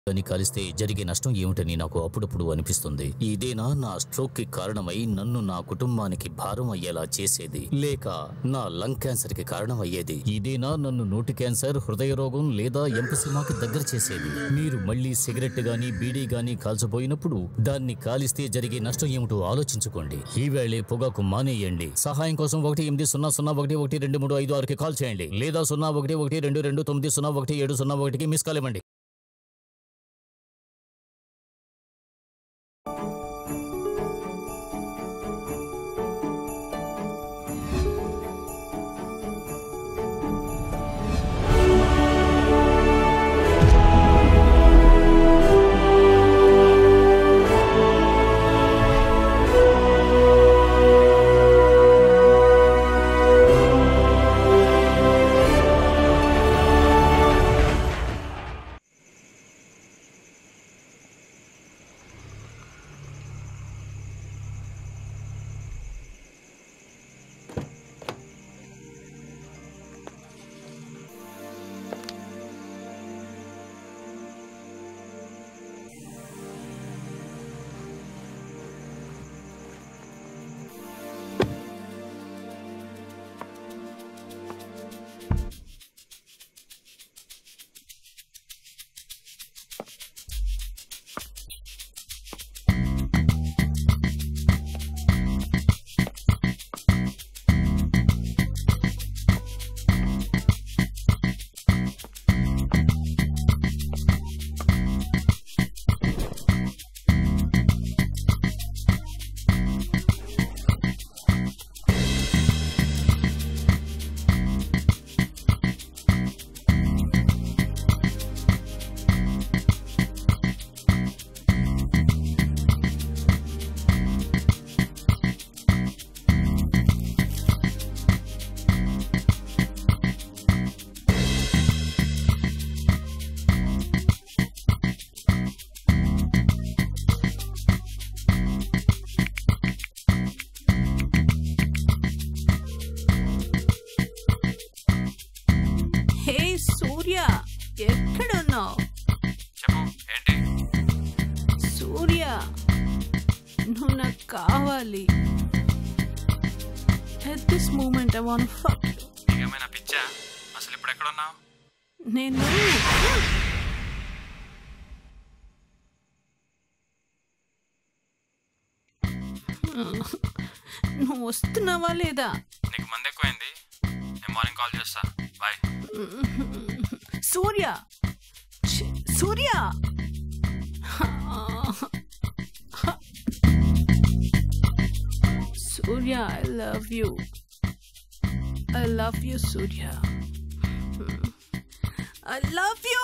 అని కలిస్తే జరిగే నష్టం ఏమిటని నాకు అప్పుడప్పుడు అనిపిస్తుంది ఇదేనా నా స్ట్రోక్ కి కారణమై నన్ను నా కుటుంబానికి భారం అయ్యేలా చేసేది లేక నా లంగ్ క్యాన్సర్ కి కారణం అయ్యేది ఇదేనా నన్ను నోటి క్యాన్సర్ హృదయ రోగం లేదా ఎంపసిమాకి దగ్గర చేసేది మీరు మళ్ళీ సిగరెట్ గాని బీడీ గాని కాల్చబోయినప్పుడు దాన్ని కాలిస్తే జరిగే నష్టం ఏమిటో ఆలోచించుకోండి ఈ వేళే పొగాకు మానేయండి సహాయం కోసం ఒకటి ఎనిమిది సున్నా సున్నా ఒకటి ఒకటి రెండు మూడు ఐదు ఆరుకి కాల్ చేయండి లేదా సున్నా ఒకటి ఒకటి రెండు రెండు తొమ్మిది సున్నా ఒకటి ఏడు సున్నా ఒకటికి మిస్ కాల్ ఇవ్వండి హే సూర్య ఎక్కడున్నావు చెప్పు ఏంటి సూర్య నువ్వు నాకు కావాలి at this moment I want fuck నీకేమైనా పిచ్చా అసలు ఇప్పుడు ఎక్కడ ఉన్నావు నేను నువ్వు వస్తున్నావా లేదా నీకు మంది ఎక్కువైంది నేను మార్నింగ్ కాల్ చేస్తా బాయ్ సూర్య ఛీ, Surya Surya I love you I love you Surya I love you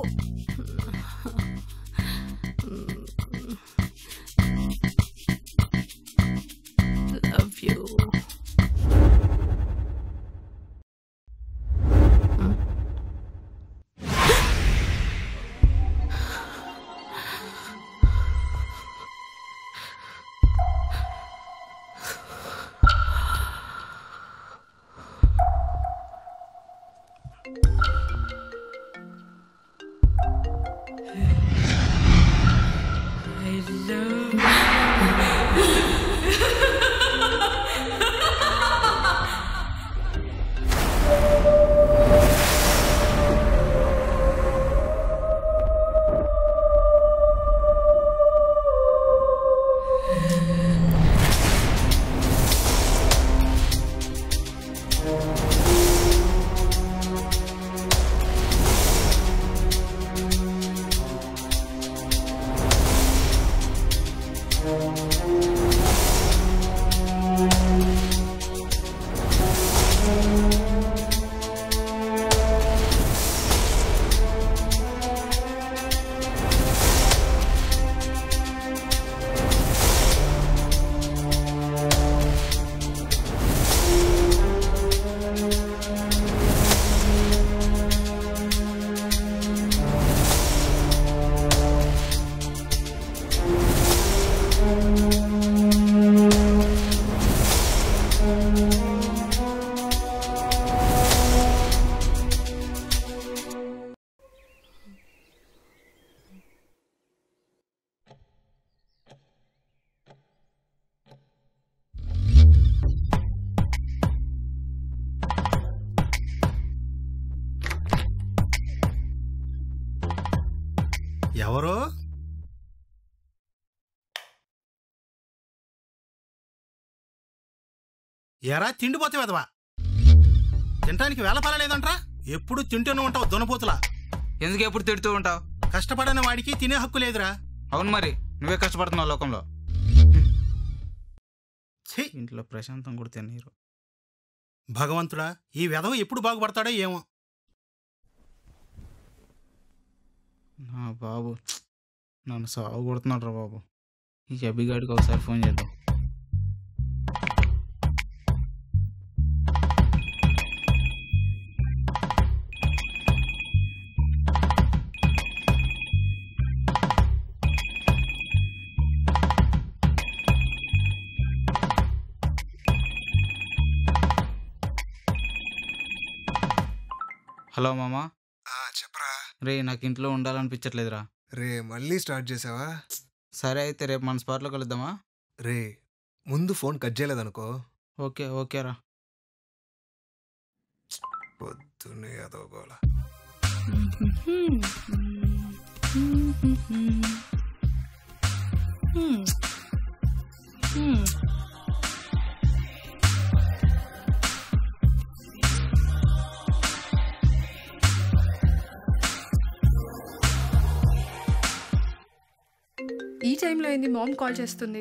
love you ఎవరు ఎరా తిండిపోతే వెదవా తినటానికి వేల లేదంట్రా ఎప్పుడు తింటూనే ఉంటావు దునపోతులా ఎందుకు ఎప్పుడు తిడుతూ ఉంటావు కష్టపడని వాడికి తినే హక్కు లేదురా అవును మరి నువ్వే కష్టపడుతున్నావు లోకంలో ఛీ ఇంట్లో ప్రశాంతం కూడా తినీరు భగవంతుడా ఈ వెధవ ఎప్పుడు బాగుపడతాడో ఏమో నా బాబు నన్ను సాగు కొడుతున్నాడు రా బాబు ఈ అభిగాడికి ఒకసారి ఫోన్ చేద్దాం హలో మామా ఆ చెప్పరా రే నాకు ఇంట్లో ఉండాలనిపించట్లేదురా రే మళ్ళీ స్టార్ట్ చేసావా సరే అయితే రేపు మన స్పాట్లో కలుద్దామా రే ముందు ఫోన్ కట్ చేయలేదనుకో ఓకే ఓకేరా పొద్దున్నే అదోగోల Hmm. Hmm. ఈ టైంలో ఏంది మామ్ కాల్ చేస్తుంది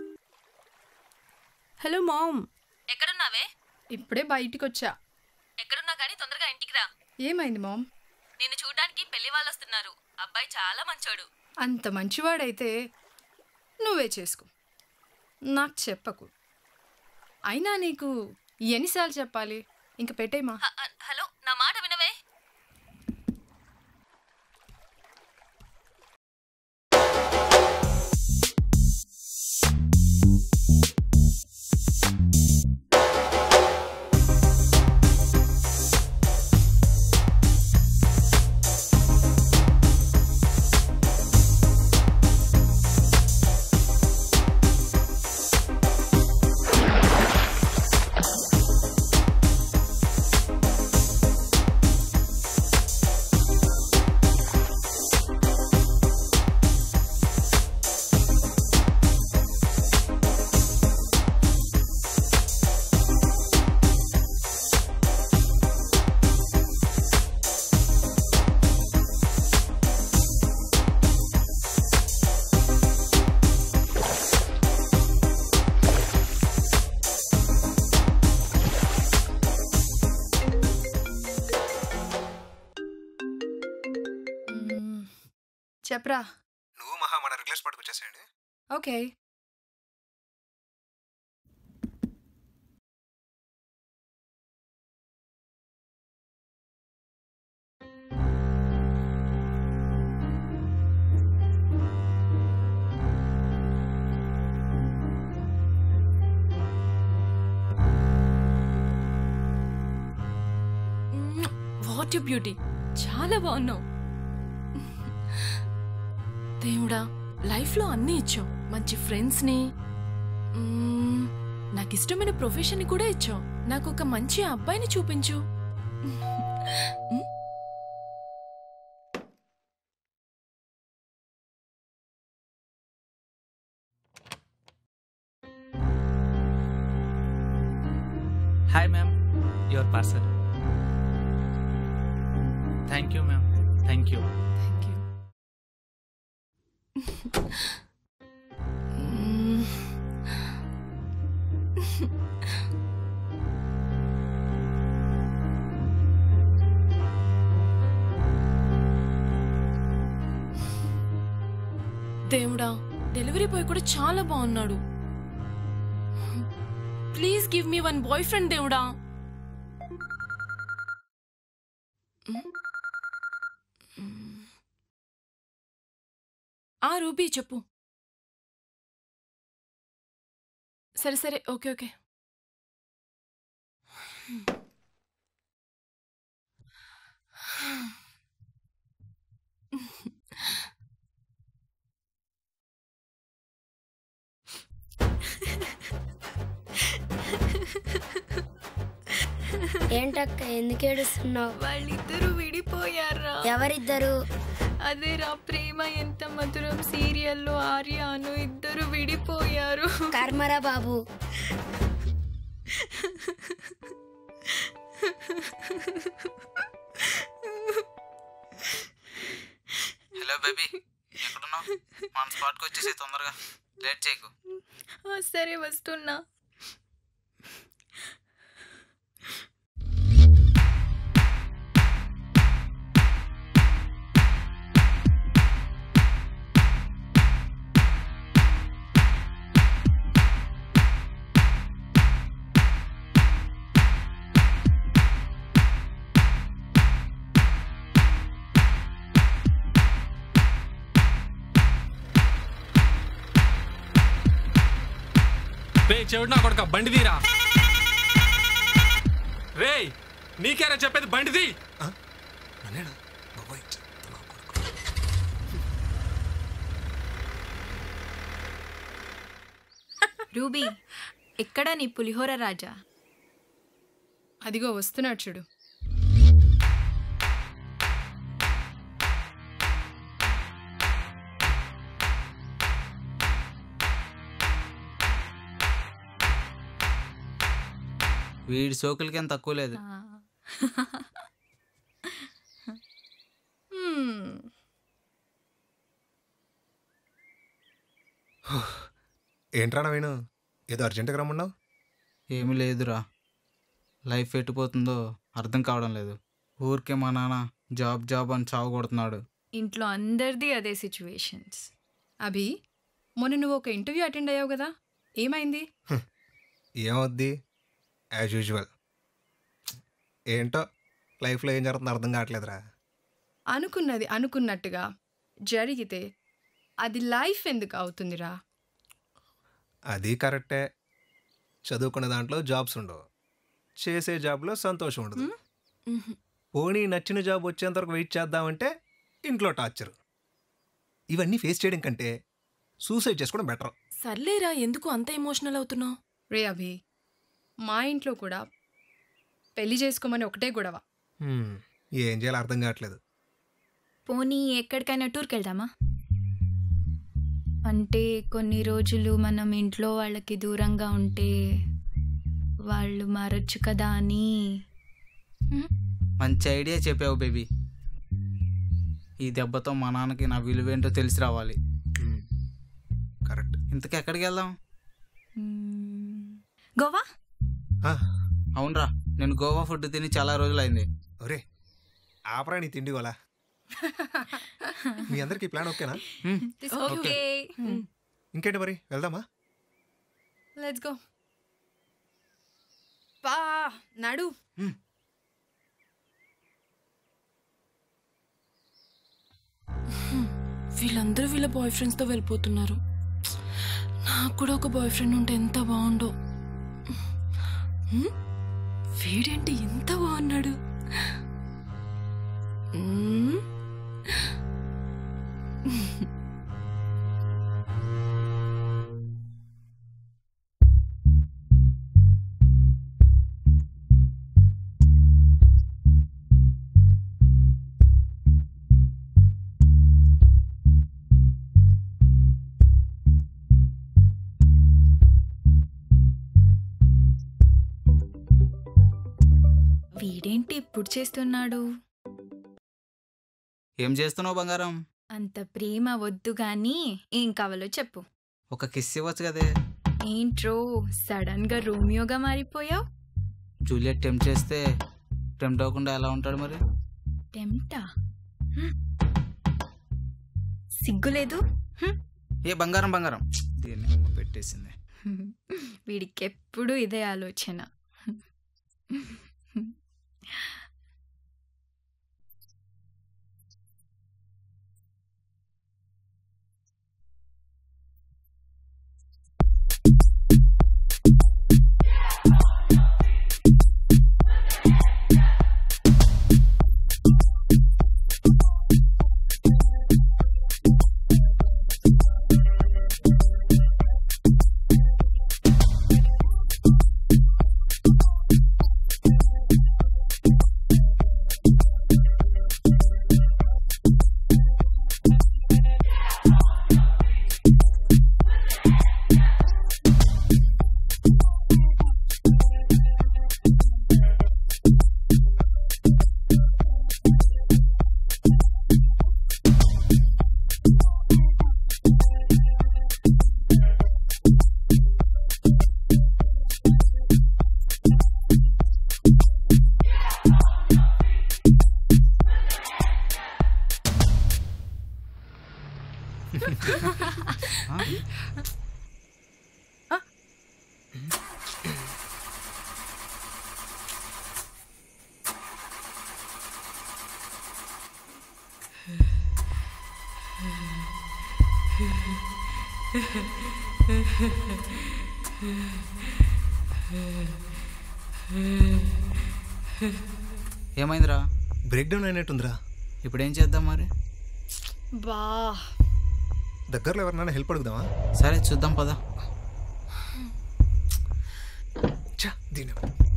హలో మామ్ ఎక్కడున్నావే ఇప్పుడే బయటికి వచ్చా ఎక్కడున్నా కానీ తొందరగా ఇంటికి రా ఏమైంది మామ్ నిన్ను చూడడానికి పెళ్లి వాళ్ళు వస్తున్నారు అబ్బాయి చాలా మంచోడు అంత మంచివాడైతే నువ్వే చేసుకో నాకు చెప్పకు అయినా నీకు ఎన్నిసార్లు చెప్పాలి ఇంక పెట్టేమా హ, హ, హలో నా మాట వినవే మ్మ్. చెప్పరా నువ్వు మహా మన రెగ్యులర్ స్పాట్కి వచ్చేసేయండి ఓకే వాట్ యు బ్యూటీ చాలా బాగున్నావు దేవుడా లైఫ్లో అన్నీ ఇచ్చావు మంచి ఫ్రెండ్స్ని మ్మ్, నాకు ఇష్టమైన ప్రొఫెషన్ని కూడా ఇచ్చావు నాకు ఒక మంచి అబ్బాయిని చూపించు మ్మ్. Hi ma'am your parcel thank you ma'am thank you Thank you. మ్మ్. దేవుడా డెలివరీ బాయ్ కూడా చాలా బాగున్నాడు please give me one boy friend దేవుడా ఆ రూబీ చెప్పు సరే సరే ఓకే ఓకే ఏంటక్క ఎందుకు ఏడుస్తున్నావు వాళ్ళిద్దరూ విడిపోయారా ఎవరిద్దరు అదేరా ప్రేమ ఎంత మధురం సీరియల్లో ఆర్య అను ఇద్దరు విడిపోయారు కర్మరా బాబు హలో బేబీ ఎక్కడున్నావు మన స్పాట్కి వచ్చేసి తొందరగా లేట్ చేయకు ఆ, సరే వస్తున్నా రే చెవిటి నా కొడుక బండి తీరా రే నీకేరా చెప్పేది బండిది అనేనా బాబోయ్ చెప్తున్నా కొడుకు. రూబీ ఎక్కడ నీ పులిహోర రాజా అదిగో వస్తున్నాడు చూడు వీడి సోకులకి ఏం తక్కువ లేదు హ్మ్. ఏంట్రా నవీను ఏదో అర్జెంటుగా రమ్మన్నావు ఏమీ లేదురా లైఫ్ ఎట్టిపోతుందో అర్థం కావడం లేదు ఊరికే మా నాన్న జాబ్ జాబ్ అని చావు కొడుతున్నాడు ఇంట్లో అందరిది అదే సిచ్యువేషన్స్ అభి మొన్న నువ్వు ఒక ఇంటర్వ్యూ అటెండ్ అయ్యావు కదా ఏమైంది ఏమవుద్ది యాజ్ యూజువల్ ఏంటో లైఫ్లో ఏం జరుగుతుందో అర్థం కావట్లేదురా అనుకున్నది అనుకున్నట్టుగా జరిగితే అది లైఫ్ ఎందుకు అవుతుందిరా అది కరెక్టే చదువుకునే దాంట్లో జాబ్స్ ఉండవు చేసే జాబ్లో సంతోషం ఉండదు పోనీ నచ్చిన జాబ్ వచ్చేంత వరకు వెయిట్ చేద్దామంటే ఇంట్లో టార్చర్ ఇవన్నీ ఫేస్ చేయడం కంటే సూసైడ్ చేసుకోవడం బెటర్ సర్లేరా ఎందుకు అంత ఎమోషనల్ అవుతున్నావు రే అభి మా ఇంట్లో కూడా పెళ్లి చేసుకోమని ఒకటే గొడవ ఏం చేయాలో అర్థం కావట్లేదు పోనీ ఎక్కడికైనా టూర్కి వెళ్దామా అంటే కొన్ని రోజులు మనం ఇంట్లో వాళ్ళకి దూరంగా ఉంటే వాళ్ళు మారొచ్చు కదా అని మంచి ఐడియా చెప్పావు బేబీ ఈ దెబ్బతో మా నాన్నకి నా విలువేంటో తెలిసి రావాలి కరెక్ట్ ఇంతకు ఎక్కడికి వెళ్దాం మ్మ్. గోవా అవునరా నేను గోవా ఫుడ్ తిని చాలా రోజులైంది ఒరే ఆపరా నీ తిండి వాళ్ళ మీ అందరికి ప్లాన్ ఓకేనా ఓకే ఇంకేంటి మరి వెళ్దామా లెట్స్ గో పా నడు వీళ్ళందరూ వీళ్ళ బాయ్ ఫ్రెండ్స్తో వెళ్ళిపోతున్నారు నాకు కూడా ఒక బాయ్ ఫ్రెండ్ ఉంటే ఎంత బాగుండో హ్మ్? వీడేంటి ఎంత బాగున్నాడు హ్మ్? వీడేంటి ఇప్పుడు చేస్తున్నాడు ఏం చేస్తున్నావు బంగారం అంత ప్రేమ వద్దు గాని ఏం కావాలో చెప్పు ఒక కిస్ ఇవ్వచ్చు కదే ఏంట్రో సడన్ గా రోమియోగా మారిపోయావు జూలియట్ టెంప్ చేస్తే టెంప్ట్ అవ్వకుండా ఎలా ఉంటాడు మరి టెంటా సిగ్గులేదు ఏ బంగారం బంగారం దీన్ని అమ్మ పెట్టేసింది వీడికి ఎప్పుడు ఇదే ఆలోచన ఏమైందిరా బ్రేక్ డౌన్ అయినట్టుందిరా ఇప్పుడు ఏం చేద్దాం మరి బా దగ్గరలో ఎవరినైనా హెల్ప్ అడుగుదామా సరే చూద్దాం పదా చా దీని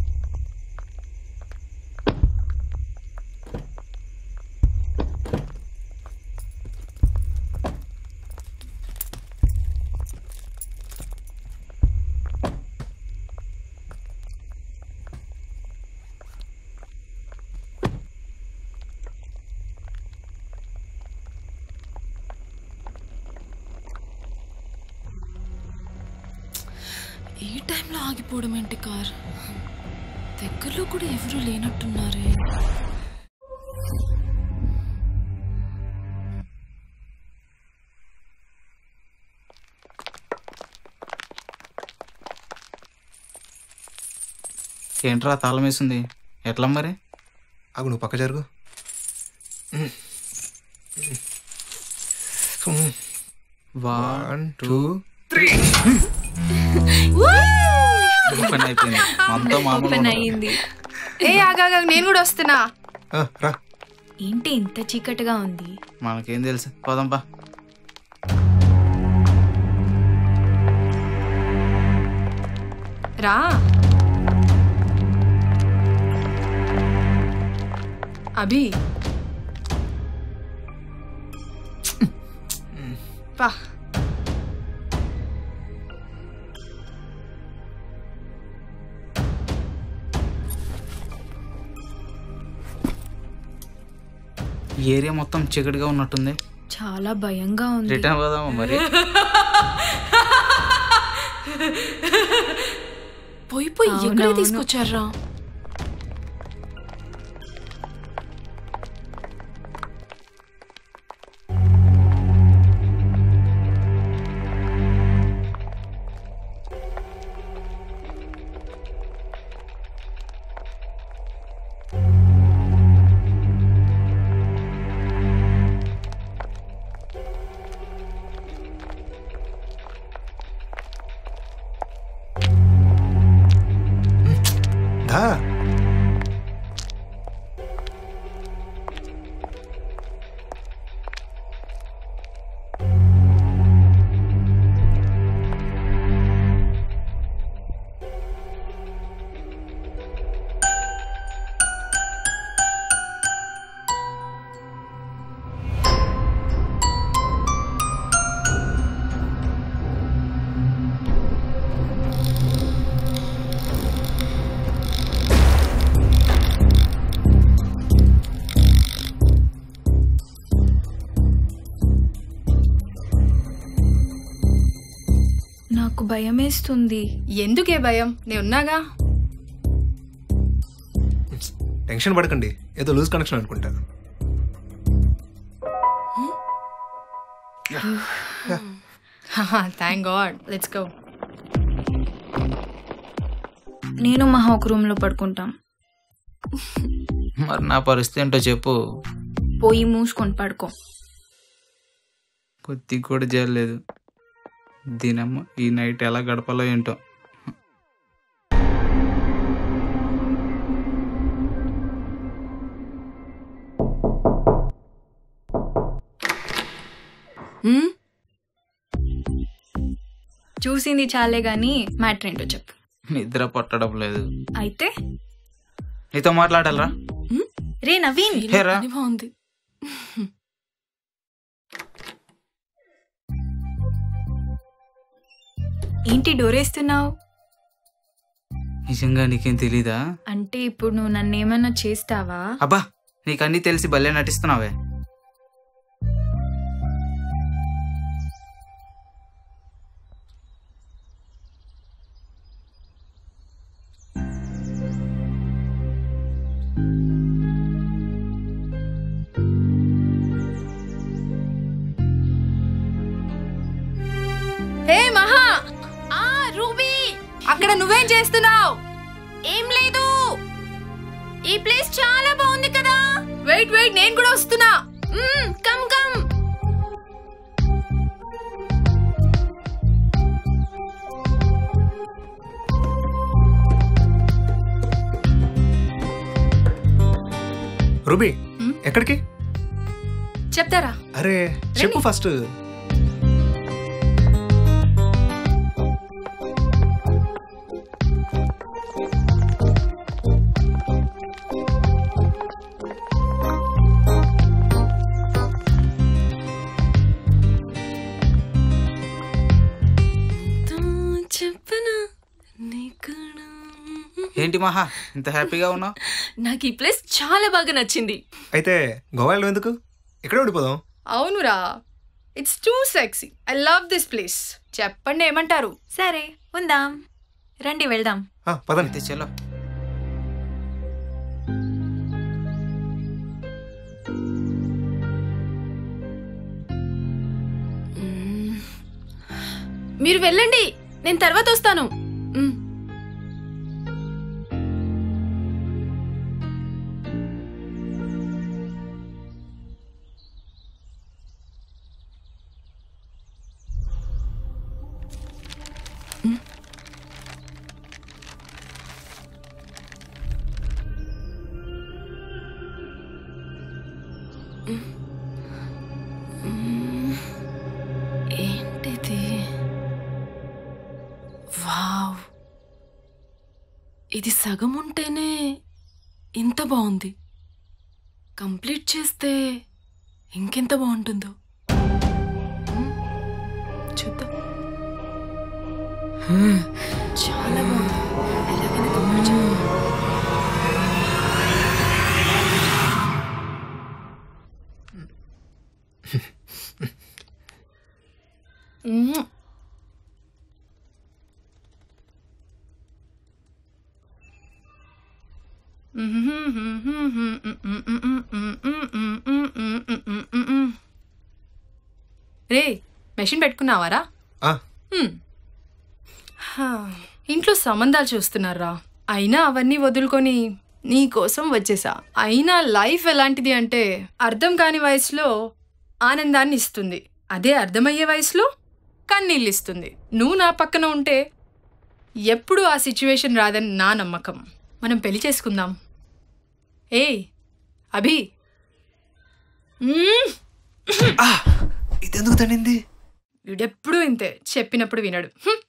ఈ టైంలో ఆగిపోవడం ఏంటి కార్ దగ్గరలో కూడా ఎవరూ లేనట్టున్నారే ఏంట్రా తాళం వేసింది ఎట్లా మరి ఆగు నువ్వు పక్క జరుగు వన్ టూ ఓపెన్ అయిపోయింది మనతో మామూలు ఓపెన్ ఉండదు. అయ్యింది ఏ ఆగా నేను కూడా వస్తున్నా ఆ, రా ఏంటి ఇంత చీకటిగా ఉంది మనకేం తెలుసు పోదాంపా రా అభి పా ఈ ఏరియా మొత్తం చీకటిగా ఉన్నట్టుంది చాలా భయంగా ఉంది రిటర్న్ పోదామా మరి పోయి పోయి ఎక్కడ అవునవును. తీసుకొచ్చారా దా నాకు భయమేస్తుంది ఎందుకే భయం నేను ఉన్నాగా టెన్షన్ పడకండి ఏదో లూజ్ కనెక్షన్ అనుకుంటా థ్యాంక్ గాడ్ లెట్స్ గో నేను మహా ఒక రూమ్ లో పడుకుంటాం మరి నా పరిస్థితి ఏంటో చెప్పు పోయి మూసుకొని పడుకో కొద్దిగా కూడా చేయలేదు దీనమ్మ ఈ నైట్ ఎలా గడపాలో ఏంటో హ్మ్? చూసింది చాలే గాని మ్యాటర్ ఏంటో చెప్పు నిద్ర పట్టడం లేదు అయితే నీతో మాట్లాడాలరా రే నవీన్ ఫీలింగ్ హేరా. పని బాగుంది ఏంటి డోరేస్తున్నావు నిజంగా నీకేం తెలీదా అంటే ఇప్పుడు నువ్వు నన్ను ఏమైనా చేస్తావా అబ్బా నీకన్నీ తెలిసి భలే నటిస్తున్నావే హే మహా ఆ రూబీ అక్కడ నువ్వేం చేస్తున్నావు ఏం లేదు ఈ ప్లేస్ చాలా బాగుంది కదా వెయిట్ వెయిట్ నేను కూడా వస్తున్నా మ్మ్, కమ్ కమ్ రుబీ ఎక్కడికి చెప్తారా అరే చెప్పు ఫస్ట్ చెప్పనా నీకు ఏంటి మహా ఇంత హ్యాపీగా ఉన్నావు నాకు ఈ ప్లేస్ చాలా బాగా నచ్చింది అయితే గోవాలో ఎందుకు ఇక్కడే ఉండిపోదాం అవునురా it's too sexy I love this place చెప్పండి ఏమంటారు సరే ఉందాం రండి వెళ్దాం ఆ, పదండి అయితే చలో మీరు వెళ్ళండి నేను తర్వాత వస్తాను మ్మ్. ఏంటిది వావ్ ఇది సగం ఉంటేనే ఇంత బాగుంది కంప్లీట్ చేస్తే ఇంకెంత బాగుంటుందో మ్మ్. చూద్దాం చాలా బాగుంది ఎలాగైనా కంప్లీట్ చేయాలి. మ్మ్. రే మెషిన్ పెట్టుకున్నావారా ఆ, హ్మ్. హా, ఇంట్లో సంబంధాలు చూస్తున్నారా అయినా అవన్నీ వదులుకొని నీ కోసం వచ్చేసా అయినా లైఫ్ ఎలాంటిది అంటే అర్థం కాని వయసులో ఆనందాన్ని ఇస్తుంది అదే అర్థమయ్యే వయసులో కన్నీళ్ళు ఇస్తుంది నువ్వు నా పక్కన ఉంటే ఎప్పుడు ఆ సిచ్యువేషన్ రాదని నా నమ్మకం మనం పెళ్లి చేసుకుందాం ఏయ్ అభి మ్మ్. ఇదెందుకు తనింది వీడెప్పుడూ ఇంతే చెప్పినప్పుడు వినడు హ్మ్.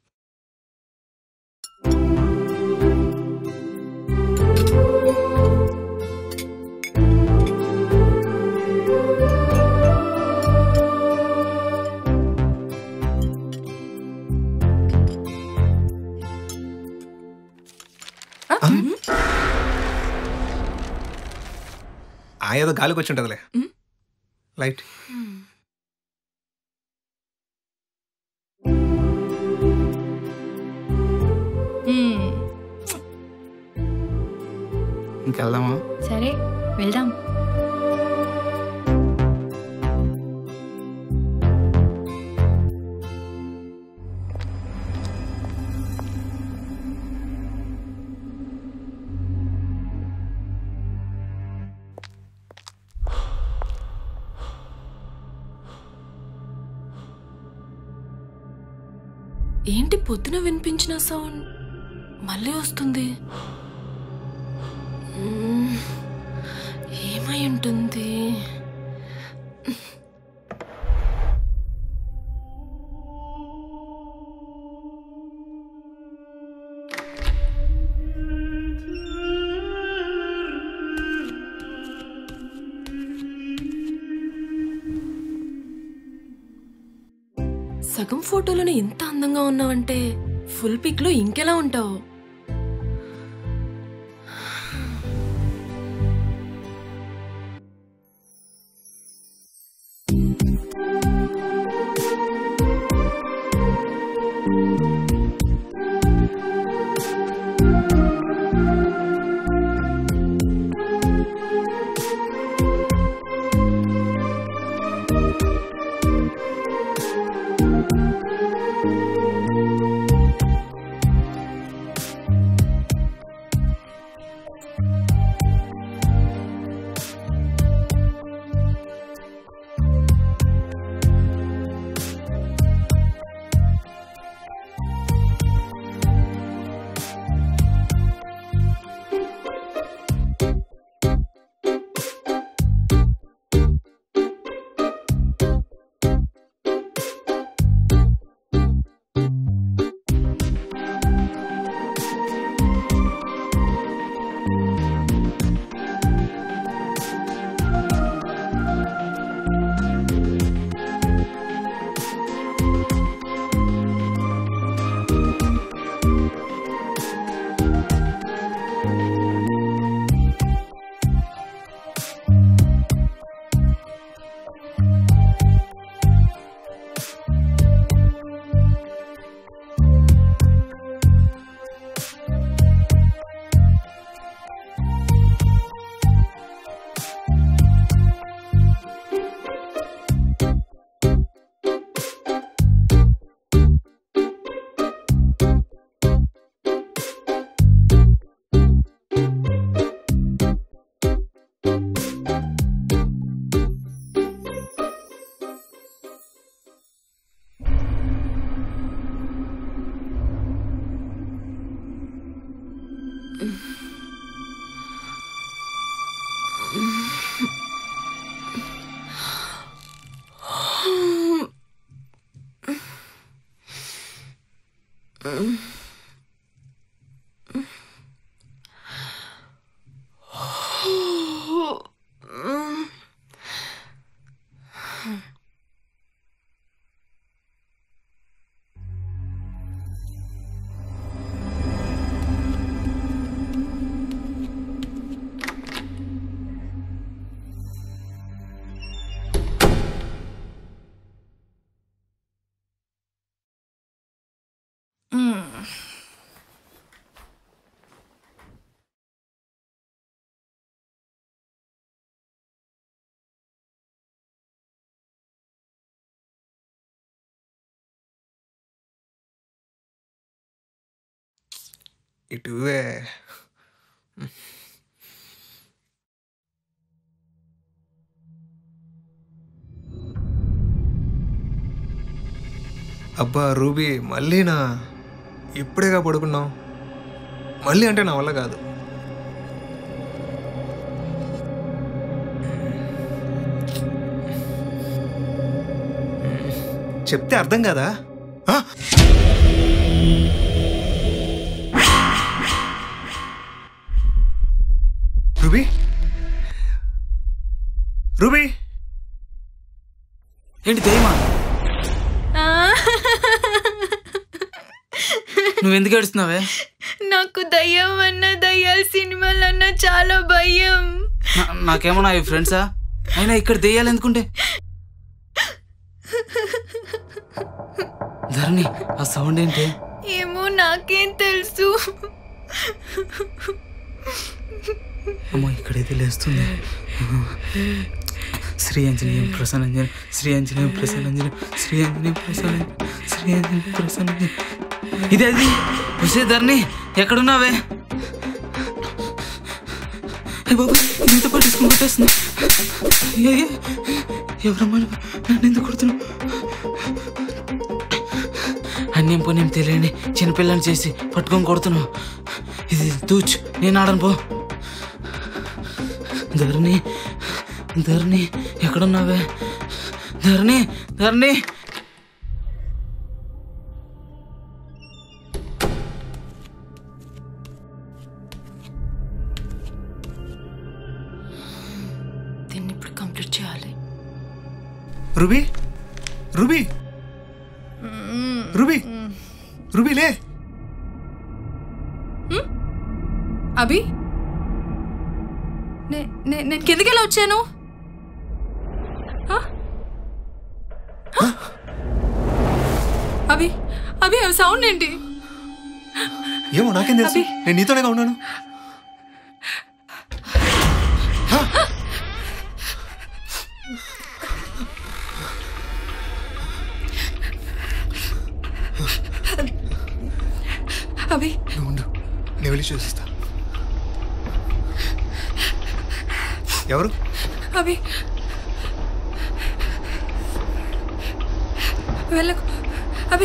ఆ ఏదో గాలికి వచ్చి ఉంటుందిలే లైట్ మ్మ్. ఇంకెళ్దామా సరే వెళ్దాం ఏంటి పొద్దున వినిపించిన సౌండ్ మళ్ళీ వస్తుంది మ్మ్. ఏమై ఉంటుంది సగం ఫోటోలోనే ఇంత అందంగా ఉన్నావంటే ఫుల్ పిక్ లో ఇంకెలా ఉంటావు ఇటువే అబ్బా రూబీ మళ్ళీనా ఇప్పుడేగా పడుకున్నాం మళ్ళీ అంటే నా వల్ల కాదు చెప్తే అర్థం కదా ఆ? రూబీ రూబీ ఏంటి దయ్యమా నువ్వు ఎందుకు ఏడుస్తున్నావే నాకు దయ్యం అన్న దయ్యాల సినిమాలన్నా చాలా భయం నా- నాకేమన్నా ఈ ఫ్రెండ్సా అయినా ఇక్కడ దెయ్యాలు ఎందుకుంటే ధరణి ఆ సౌండ్ ఏంటి ఏమో నాకేం తెలుసు అమ్మో ఇక్కడైతే లేస్తుంది శ్రీ ఆంజనేయం ప్రసన్నంజన శ్రీ ఆంజనేయం ప్రసన్నంజన శ్రీ ఆంజనేయం ప్రసన్న శ్రీ ఆంజనేయం ప్రసన్నంజన ఇదే అది వసే ధరణి ఎక్కడున్నావే అయ్య బాబు ఇంత పట్టించుకుని కొట్టేస్తుంది అయ్యయ్య, ఎవరమ్మా నువ్వు? నన్ను ఎందుకు కొడుతున్నావు అన్యం పుణ్యం తెలియని చిన్నపిల్లని చేసి పట్టుకొని కొడుతున్నావు ఇది తూచ్ నేను ఆడను పో ధరణి ధరణి ఎక్కడున్నావే ధరణి ధరణి దీన్ని ఇప్పుడు కంప్లీట్ చేయాలి రూబీ రూబీ రూబీ రూబీ లే అభి నే- నే- నేను కిందకి ఎలా వచ్చాను ఆ? ఆ? అభి అభి ఆ సౌండ్ ఏంటి ఏమో నాకేం తెలుసు అభి. నేను నీతోనేగా ఉన్నాను అభి నువ్వు ఉండు నేను వెళ్ళి చూసిస్తా ఎవరు అభి వెళ్ళకు అభి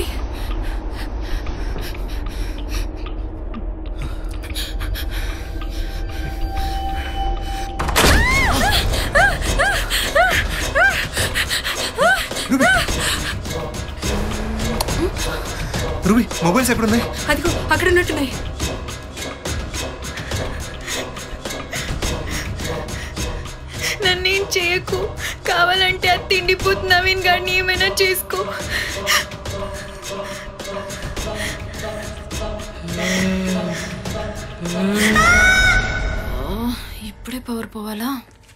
రూబీ మొబైల్స్ ఎక్కడున్నాయి అదిగో అక్కడ ఉన్నట్టున్నాయి నన్నేం చేయకు కావాలంటే అది తిండిపోతు నవీన్ గారిని ఏమైనా చేసుకో ఇప్పుడే పవర్ పోవాలా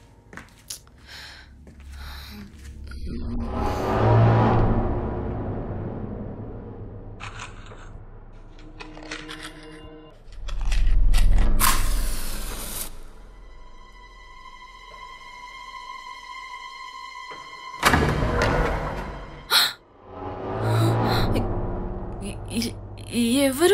ఎ- ఎ- ఎవరు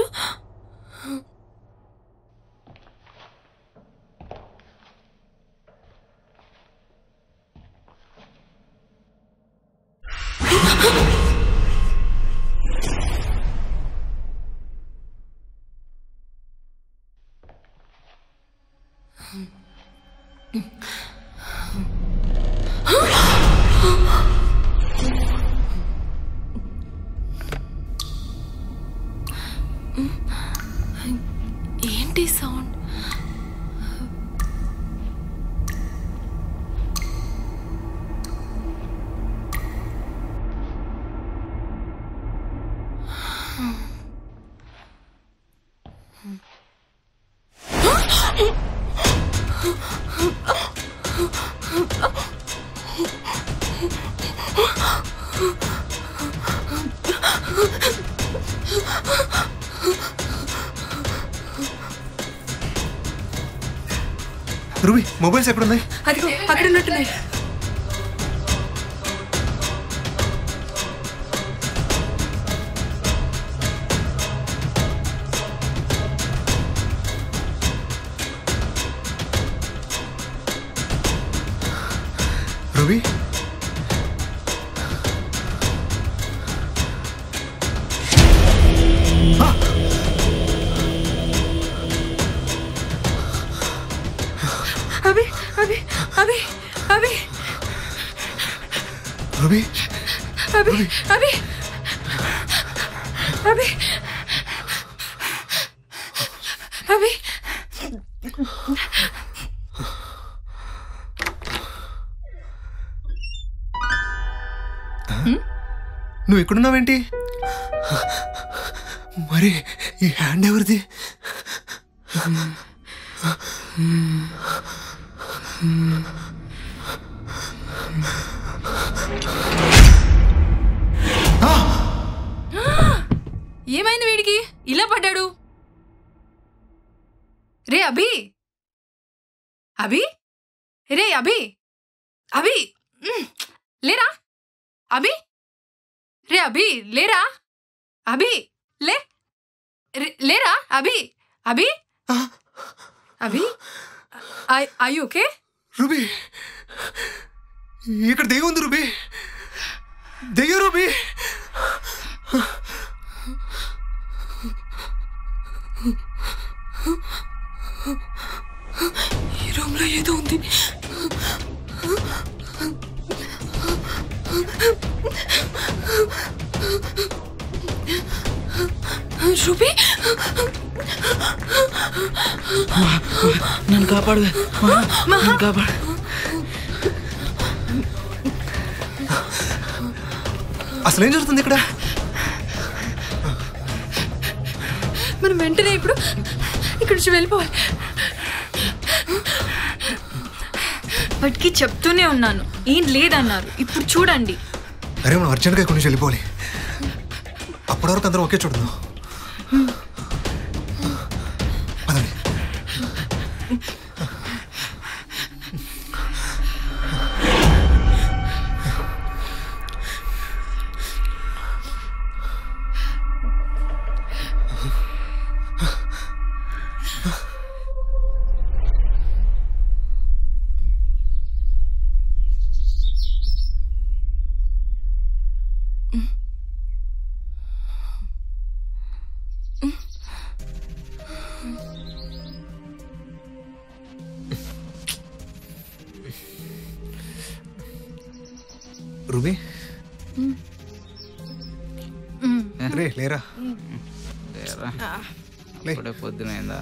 ఏంటి సౌండ్ రూబీ మొబైల్స్ ఎక్కడున్నాయి అదిగో అక్కడ ఉన్నట్టున్నాయి రూబీ అభి అభి అభి అభి రూబీ అభి అభి అభి అభి నువ్వు ఎక్కడున్నావేంటి మరి ఈ హ్యాండ్ ఎవరిది ఏమైంది వీడికి ఇలా పడ్డాడు రే అభి అభి రే అభి అభి ఉమ్, లేరా అభి రే అభి లేరా అభి లే రే- లేరా Abhi Abhi Abhi I okay Ruby ఇక్కడ దెయ్యం ఉంది రూబీ దెయ్యం రూబీ ఈ రూమ్ లో ఏదో ఉంది రూబీ నన్ను కాపాడు నన్ను కాపాడు అసలు ఏం జరుగుతుంది ఇక్కడ మనం వెంటనే ఇప్పుడు ఇక్కడి నుంచి వెళ్ళిపోవాలి వాటికి చెప్తూనే ఉన్నాను ఏం లేదన్నారు ఇప్పుడు చూడండి అరే మనం అర్జెంట్గా ఇక్కడి నుంచి వెళ్ళిపోవాలి అప్పటి వరకు అందరం ఒకే చూడదు పదండి రూబీ మ్. రే లేరా లేరా లే. ఇప్పుడే పొద్దునైందా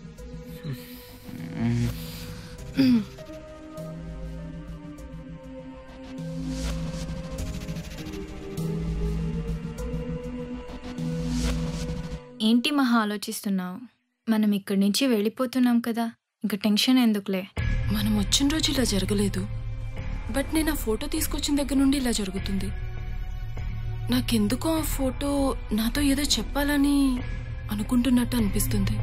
ఏంటి మహా ఆలోచిస్తున్నావు మనం ఇక్కడి నుంచి వెళ్ళిపోతున్నాం కదా ఇంకా టెన్షన్ ఎందుకులే మనం వచ్చిన రోజు ఇలా జరగలేదు బట్ నేను ఆ ఫోటో తీసుకొచ్చిన దగ్గర నుండి ఇలా జరుగుతుంది నాకెందుకో ఆ ఫోటో నాతో ఏదో చెప్పాలని అనుకుంటున్నట్టు అనిపిస్తుంది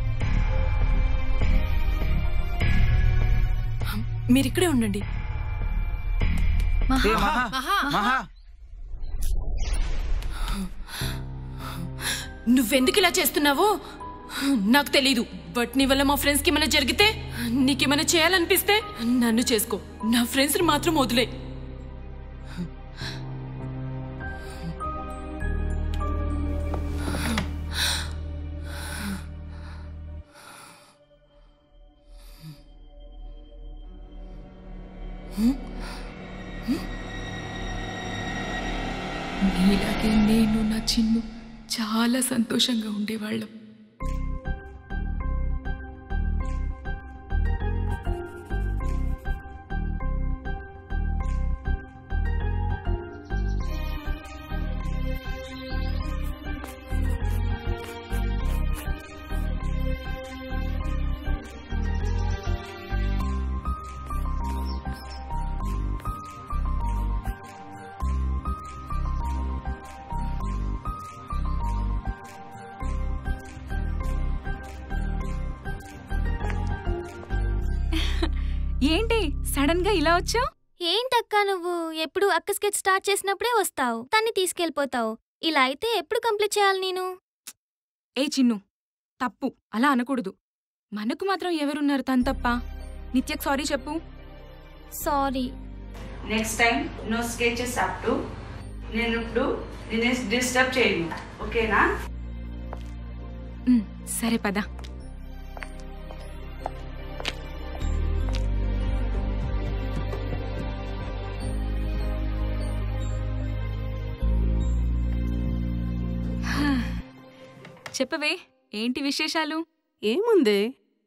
మీరు ఇక్కడే ఉండండి మహా ఏ, మహా మహా మహా నువ్వెందుకు ఇలా చేస్తున్నావో నాకు తెలీదు బట్ నీ వల్ల మా ఫ్రెండ్స్కి ఏమైనా జరిగితే నీకేమైనా చేయాలనిపిస్తే నన్ను చేసుకో నా ఫ్రెండ్స్ని మాత్రం వదిలే నీలాగే నేను నా చిన్ను చాలా సంతోషంగా ఉండేవాళ్ళం ఏంటి సడన్ గా ఇలా వచ్చావు ఏంటక్కా నువ్వు ఎప్పుడు అక్క స్కెచ్ స్టార్ట్ చేసినప్పుడే వస్తావు తన్ని తీసుకెళ్ళిపోతావు ఇలా అయితే ఎప్పుడు కంప్లీట్ చేయాలి నేను ఏ చిన్ను తప్పు అలా అనకూడదు మనకు మాత్రం ఎవరున్నారు తను తప్ప నిత్యకు సారీ చెప్పు sorry next time no sketches up to నేను ఇప్పుడు నేను డిస్టర్బ్ చేయను ఓకేనా ఉమ్, సరే పద హా. చెప్పవే ఏంటి విశేషాలు ఏముంది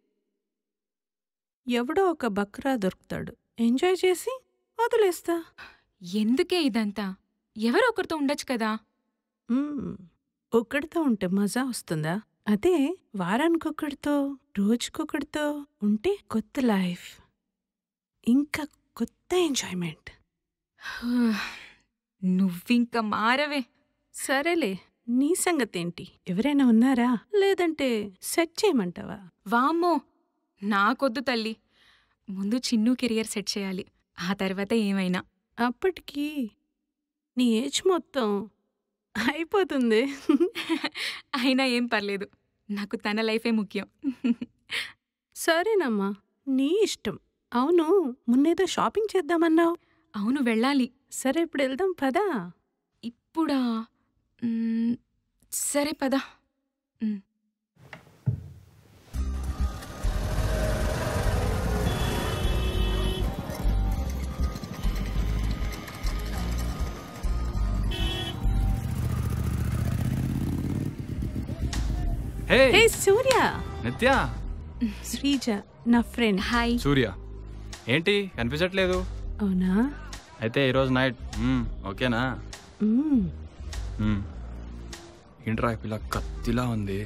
ఎవడో ఒక బక్రా దొరుకుతాడు ఎంజాయ్ చేసి వదిలేస్తా ఎందుకే ఇదంతా ఎవరో ఒకరితో ఉండొచ్చు కదా మ్మ్. ఒక్కడితో ఉంటే మజా వస్తుందా అదే వారానికొక్కడితో రోజుకొకడితో ఉంటే కొత్త లైఫ్ ఇంకా కొత్త ఎంజాయ్మెంట్ హూ, నువ్వింక మారవే సరేలే నీ సంగతేంటి ఎవరైనా ఉన్నారా లేదంటే సెట్ చేయమంటావా వామ్మో నాకొద్దు తల్లి ముందు చిన్ను కెరియర్ సెట్ చేయాలి ఆ తర్వాత ఏమైనా అప్పటికి నీ ఏజ్ మొత్తం అయిపోతుంది అయినా ఏం పర్లేదు నాకు తన లైఫే ముఖ్యం సరేనమ్మా నీ ఇష్టం అవును మున్నేదో షాపింగ్ చేద్దామన్నావు అవును వెళ్ళాలి సరే ఇప్పుడు వెళ్దాం పదా ఇప్పుడా మ్, సరే పద మ్. హే హే సూర్య నిత్య శ్రీజ నా ఫ్రెండ్ హాయ్ సూర్య ఏంటి కనిపించట్లేదు అవునా అయితే ఈరోజు నైట్ మ్మ్, ఓకేనా మ్మ్. మ్మ్. ఏంట్రా ఈ పిల్ల కత్తిలా ఉంది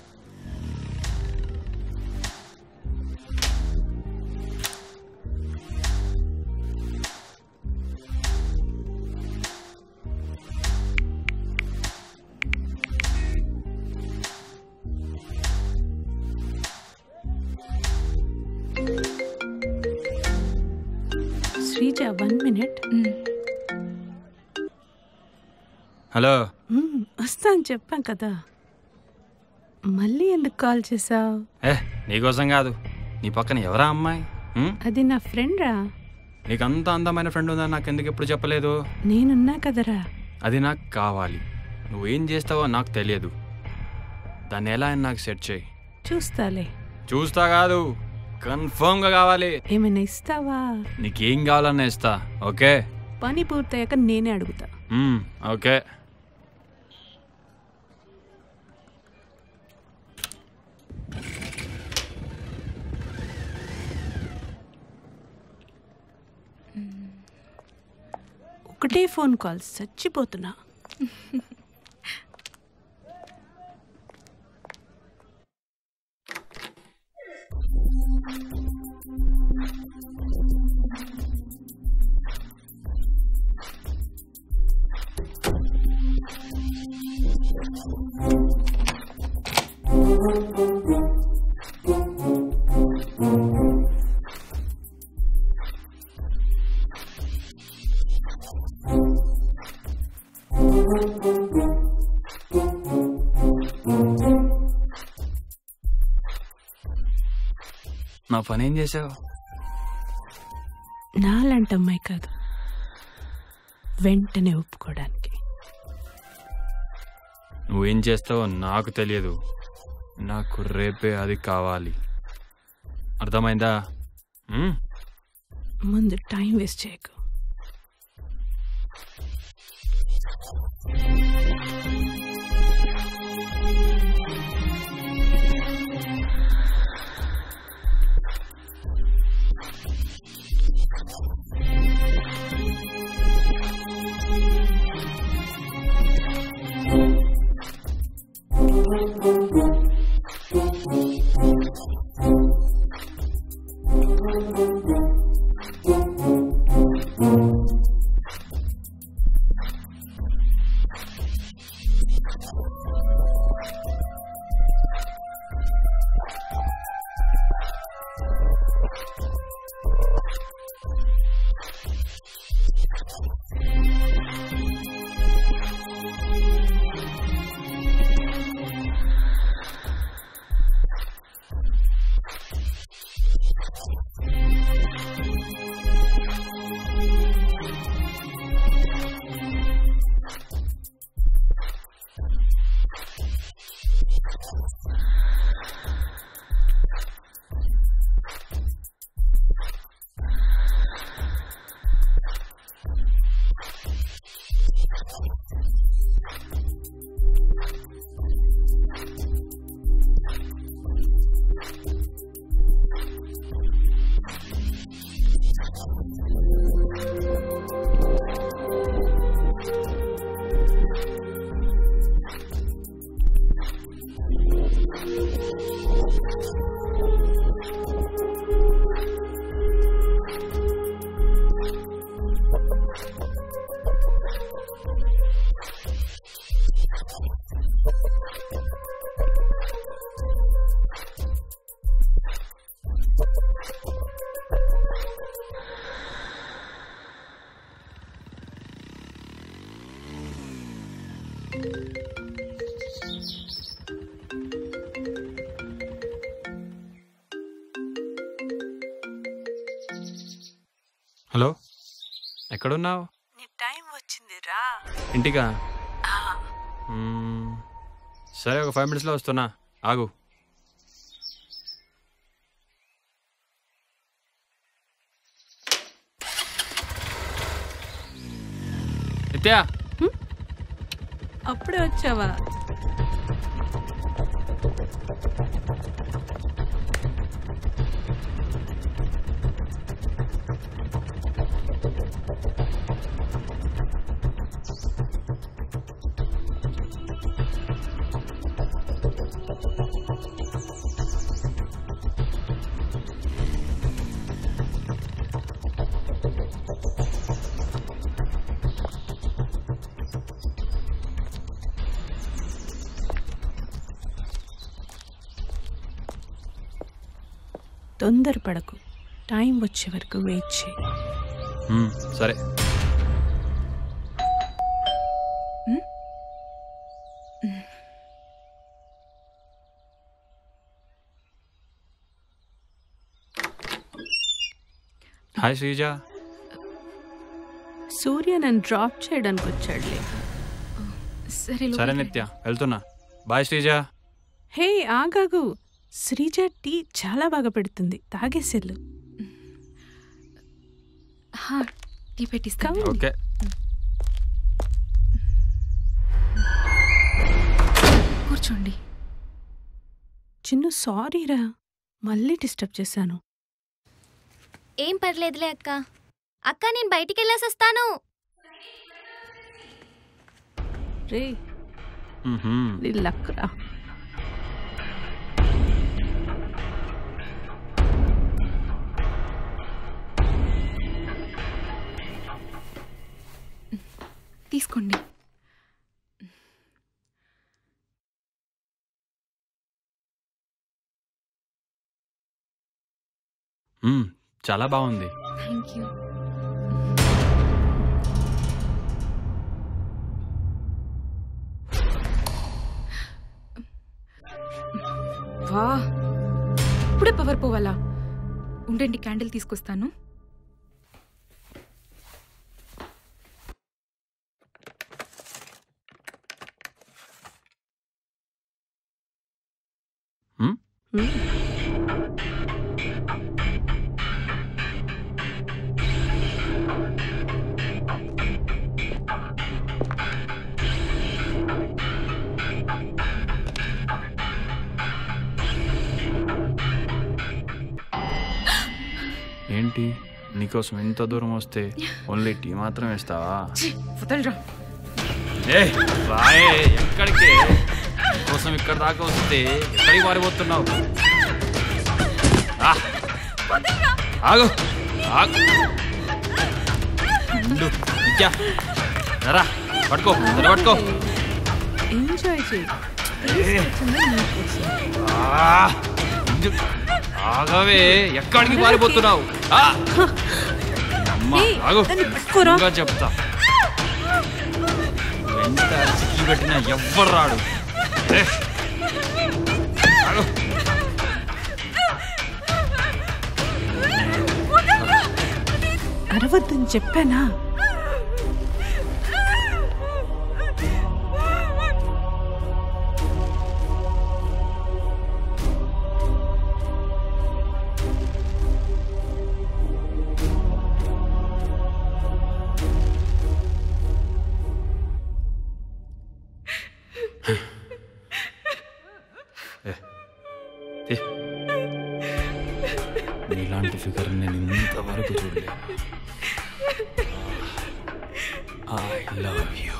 శ్రీజ వన్ మినిట్ మ్. హలో మ్మ్, వస్తాను చెప్పాం కదా మళ్ళీ ఎందుకు కాల్ చేసావు ఏ నీకోసం కాదు నీ పక్కన ఎవరా అమ్మాయి మ్మ్? అది నా ఫ్రెండ్ రా నీకు అంత అందమైన ఫ్రెండ్ ఉందని నాకు ఎందుకు ఎప్పుడు చెప్పలేదు నేనున్నా కదరా అది నాకు కావాలి నువ్వేం చేస్తావో నాకు తెలియదు దాన్ని ఎలా అయినా నాకు సెట్ చేయి చూస్తాలే చూస్తా కాదు కన్ఫర్మ్గా కావాలి ఏమైనా ఇస్తావా నీకేం కావాలన్నా ఇస్తా ఓకే పని పూర్తయ్యాక నేనే అడుగుతా మ్మ్, ఓకే ఒకటే ఫోన్ కాల్ చచ్చిపోతున్నా నా పని ఏం చేసావు నాలాంటి అమ్మాయి కాదు వెంటనే ఒప్పుకోవడానికి నువ్వేం చేస్తావో నాకు తెలియదు నాకు రేపే అది కావాలి అర్థమైందా మ్మ్? ముందు టైం వేస్ట్ చేయకు హలో ఎక్కడున్నావు నీ టైం వచ్చింది రా ఇంటికా మ్మ్. సరే ఒక ఫైవ్ మినిట్స్లో వస్తున్నా ఆగు నిత్యా అప్పుడే వచ్చావా తొందరపడకు టైం వచ్చే వరకు వెయిట్ చేయి మ్మ్, సరే హాయ్ శ్రీజ సూర్య నన్ను డ్రాప్ చేయడానికి వచ్చాడులే సరే సరే నిత్య వెళ్తున్నా బాయ్ శ్రీజ హే ఆగాగు శ్రీజ టీ చాలా బాగా పెడుతుంది తాగేసెళ్ళు హా, టీ పెట్టిస్తాను ఓకే కూర్చోండి చిన్ను సారీరా మళ్ళీ డిస్టర్బ్ చేశాను ఏం పర్లేదులే అక్క అక్క నేను బయటికి వెళ్ళేసి వస్తాను రే మ్మ్హ్మ్. నీ లక్రా తీసుకోండి మ్మ్, చాలా బాగుంది థ్యాంక్ యూ వా ఇప్పుడే పవర్ పోవాలా ఉండండి క్యాండిల్ తీసుకొస్తాను ఏంటి నీకోసం ఎంత దూరం వస్తే ఓన్లీ టీ మాత్రం ఇస్తావా వదలరా ఏ రాయే ఎక్కడికి కోసం ఇక్కడ దాకా వస్తే ఎక్కడికి పారిపోతున్నావు ఆ, ఆగు ఆగు ఉండు, నిత్య రా పట్టుకో జర పట్టుకో ఎంజాయ్ చేయి ఏ. ఆ, ఇందు- ఆగవే ఎక్కడికి పారిపోతున్నావు ఆ! అమ్మా ఏయ్, ఆగు దాన్ని పట్టుకోరా. ఇంకా చెప్తా ఎంత అరిచి పెట్టినా ఎవ్వరు రాడు ఏ, ఆగు. అరవద్దని చెప్పానా ఏ, ఏ. నీలాంటి ఫిగర్ నేను ఇంతవరకు చూడలేదు ఐ లవ్ యూ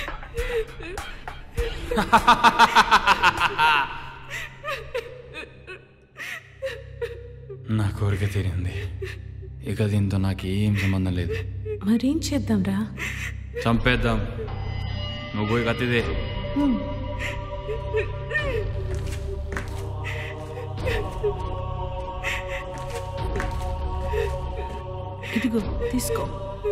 నా కోరిక తీరింది ఇక దీంతో నాకు ఏం సంబంధం లేదు మరేం చేద్దాం రా చంపేద్దాం నువ్వు పోయి కత్తిదే ఇదిగో తీసుకో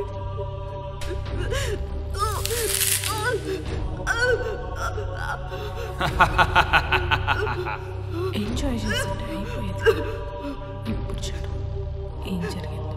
ఎంజాయ్ చేస్తుంటే అయిపోయేది ఇప్పుడు చూడు ఏం జరిగిందో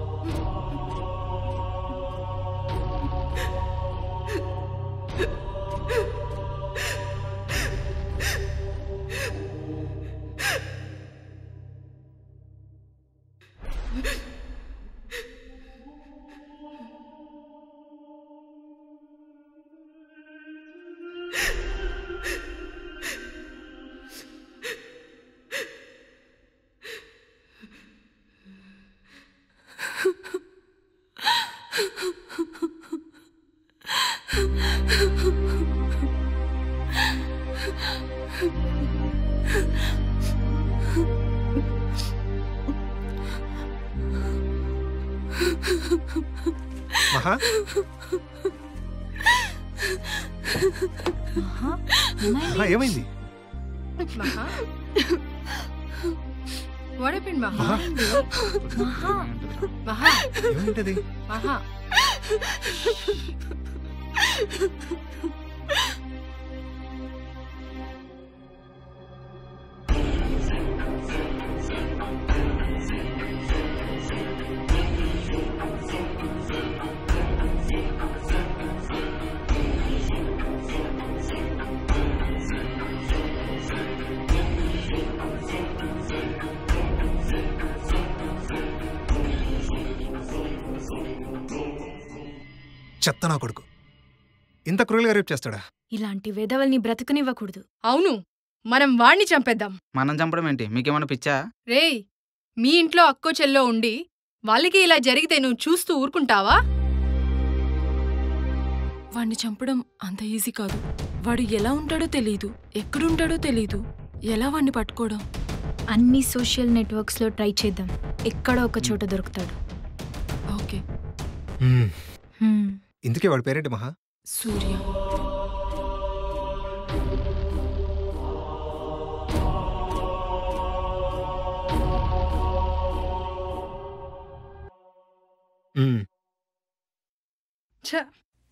మహా మహా, ఏమైంది మహా వాట్ హ్యాపెండ్ మహా మహా. మహా ఏమైంటది మహా చెత్త నా కొడుకు ఇంత క్రూయల్గా రేపు చేస్తాడా ఇలాంటి వెధవల్ని బ్రతకనివ్వకూడదు అవును మనం వాణ్ణి చంపేద్దాం మనం చంపడం ఏంటి మీకేమన్నా పిచ్చా రేయ్ మీ ఇంట్లో అక్కో చెల్లో ఉండి వాళ్ళకి ఇలా జరిగితే నువ్వు చూస్తూ ఊరుకుంటావా వాడిని చంపడం అంత ఈజీ కాదు వాడు ఎలా ఉంటాడో తెలీదు ఎక్కడుంటాడో తెలీదు ఎలా వాడిని పట్టుకోవడం అన్ని సోషల్ నెట్వర్క్స్లో ట్రై చేద్దాం ఎక్కడో ఒక చోట దొరుకుతాడు ఓకే హ్మ్. హ్మ్. ఇందుకే వాడి పేరేంటి మహా సూర్య హ్మ్. ఛ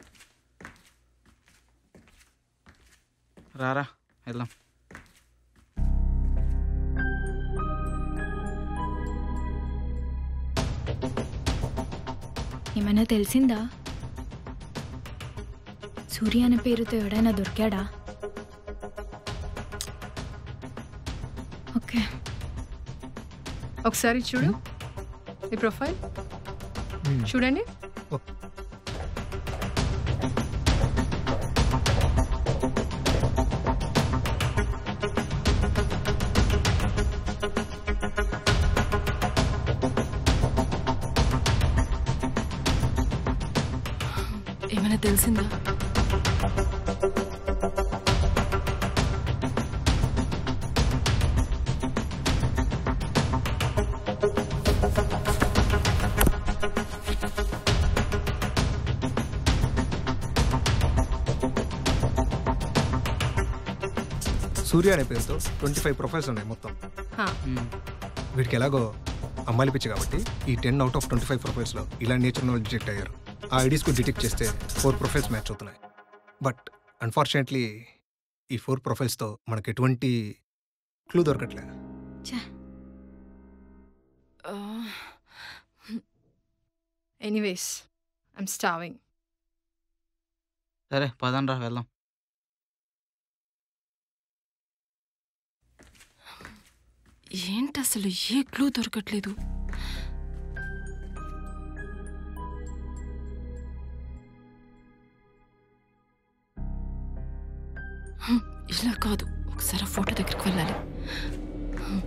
రారా వెళ్దాం ఏమైనా తెలిసిందా సూర్య అనే పేరుతో ఎవడైనా దొరికాడా ఓకే ఒకసారి చూడు ఈ ప్రొఫైల్ హ్మ్. చూడండి ఏమైనా తెలిసిందా సూర్య అనే పేరుతో ట్వంటీ ఫైవ్ ప్రొఫైల్స్ ఉన్నాయి మొత్తం హా. వీడికి ఎలాగో అమ్మాయిలు పిచ్చి కాబట్టి ఈ ten out of twenty five ప్రొఫైల్స్లో ఇలా నేచర్ వాళ్ళు డిటెక్ట్ అయ్యారు ఆ ఐడీస్కు డిటెక్ట్ చేస్తే ఫోర్ ప్రొఫైల్స్ మ్యాచ్ అవుతున్నాయి బట్ అన్ఫార్చునేట్లీ ఈ ఫోర్ ప్రొఫైల్స్తో మనకు ఎటువంటి క్లూ దొరకట్లే ఎనీవేస్ ఐమ్ స్టావింగ్ సరే పదండ్రా వెళ్దాం ఏంటి అసలు ఏ క్లూ దొరకట్లేదు హ్మ్, ఇలా కాదు ఒకసారి ఆ ఫోటో దగ్గరికి వెళ్ళాలి హ్మ్.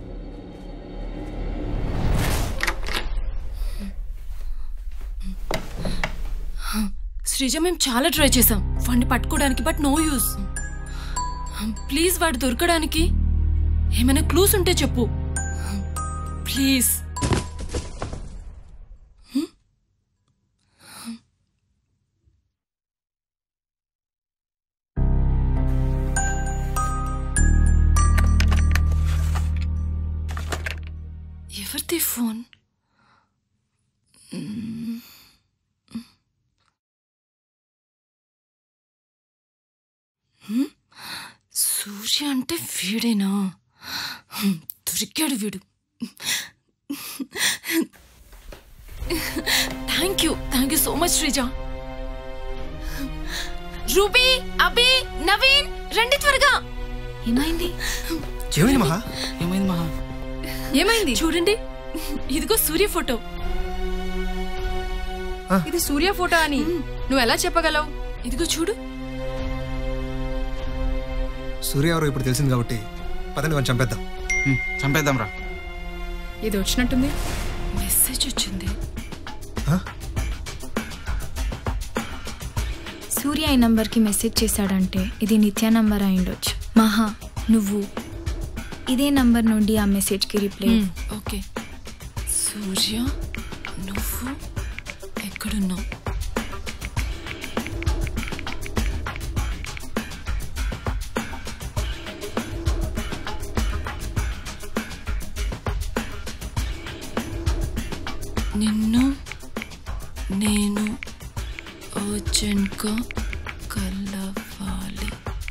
హ్మ్. శ్రీజ మేము చాలా ట్రై చేసాం వాడిని పట్టుకోవడానికి బట్ నో యూస్ ప్లీజ్ వాడు దొరకడానికి ఏమైనా క్లూస్ ఉంటే చెప్పు ప్లీజ్ ఎవరిది ఫోన్ మ్మ్. హ్మ్? సూర్య అంటే వీడేనా హ్మ్, దొరికాడు వీడు thank you thank you so much Sreeja Ruby Abhi Naveen రండి త్వరగా ఏమైంది ఏమైంది మహా ఏమైంది మహా ఏమైంది చూడండి ఇదిగో సూర్య ఫోటో ఇది సూర్య ఫోటో అని నువ్వు ఎలా చెప్పగలవు ఇదిగో చూడు సూర్య ఎవరో ఇప్పుడు తెలిసింది కాబట్టి పదండి మనం చంపేద్దాం చంపేద్దాం రా ఇది వచ్చినట్టుంది మెసేజ్ వచ్చింది సూర్య ఈ నంబర్కి మెసేజ్ చేశాడంటే ఇది నిత్య నంబర్ అయి ఉండొచ్చు మహా నువ్వు ఇదే నంబర్ నుండి ఆ మెసేజ్కి రిప్లై మ్మ్, ఓకే సూర్య నువ్వు ఎక్కడున్నావు నిన్ను నేను అర్జెంట్గా కలవాలి